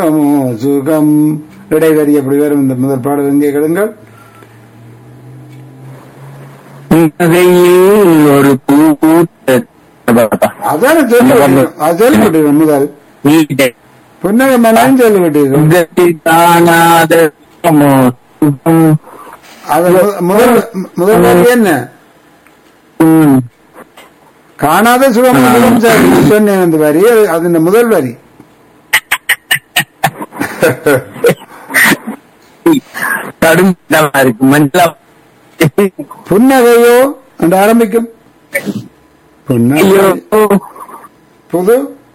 சுகமோ சுகம் இடைவரி எப்படி வரும் இந்த முதல் பாடல் எங்கே கேளுங்கள் புன்னகையில் ஒரு பூ பூத்த அதான சொல்லி அது சொல்லிவிட்டீர்கள் முதல் வீட்டை புன்னகை மனம் சொல்லிவிட்டீர்கள் சுகத்தில் காணாத சுகமோ சுகம் அது மு- முதல் முதல் வரி என்ன ம். காணாத சுகம் சுகம் சார் சொன்னேன் அந்த வரி அது- அது இந்த முதல் வரி கடும் இதமா இருக்கு மஞ்சளா புன்னகையோ என்று ஆரம்பிக்கும் புன்னகை ஐயோ புது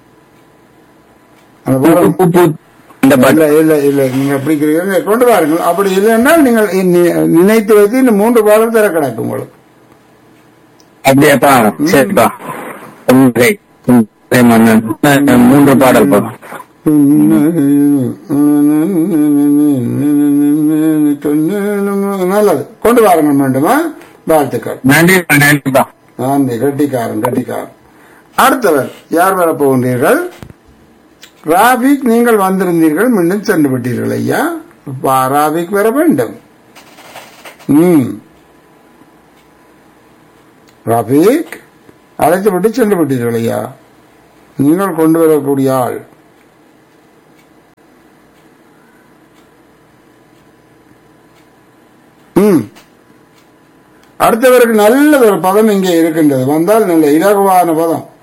அந்த பூ, பாடம். பூ, பூ. இந்த இல்ல பாட்டு இல்ல இல்ல நீங்க அப்படி இருக்கிறீங்க கொண்டு வாருங்கள் அப்படி இல்லைன்னால் நீங்கள் நி- நினைத்து வைத்து இந்த மூன்று பாடல் தர கிடக்கும் உங்களுக்கு அப்படியாப்பா சரிப்பா புன்னகை புன்னகை மன்னன் அஹ், மூன்று பாடல் பா நல்லது கொண்டு வாருங்கள் வேண்டுமா வாழ்த்துக்கள் நன்றி நன்றிப்பா நன்றி கட்டிக்காரன் கட்டிக்காரன் அடுத்தவர் யார் வரப் போகின்றீர்கள் ராபிக் நீங்கள் வந்திருந்தீர்கள் மீண்டும் சென்று விட்டீர்கள் ஐயா வா, ராபிக் வர வேண்டும் ம் ராபிக் அழைத்து விட்டு சென்று விட்டீர்கள் ஐயா நீங்கள் கொண்டு வரக்கூடிய ஆள் ம் அடுத்தவருக்கு நல்ல ஒரு பதம் இங்கே இருக்கின்றது வந்தால் நல்ல இலகுவான பதம்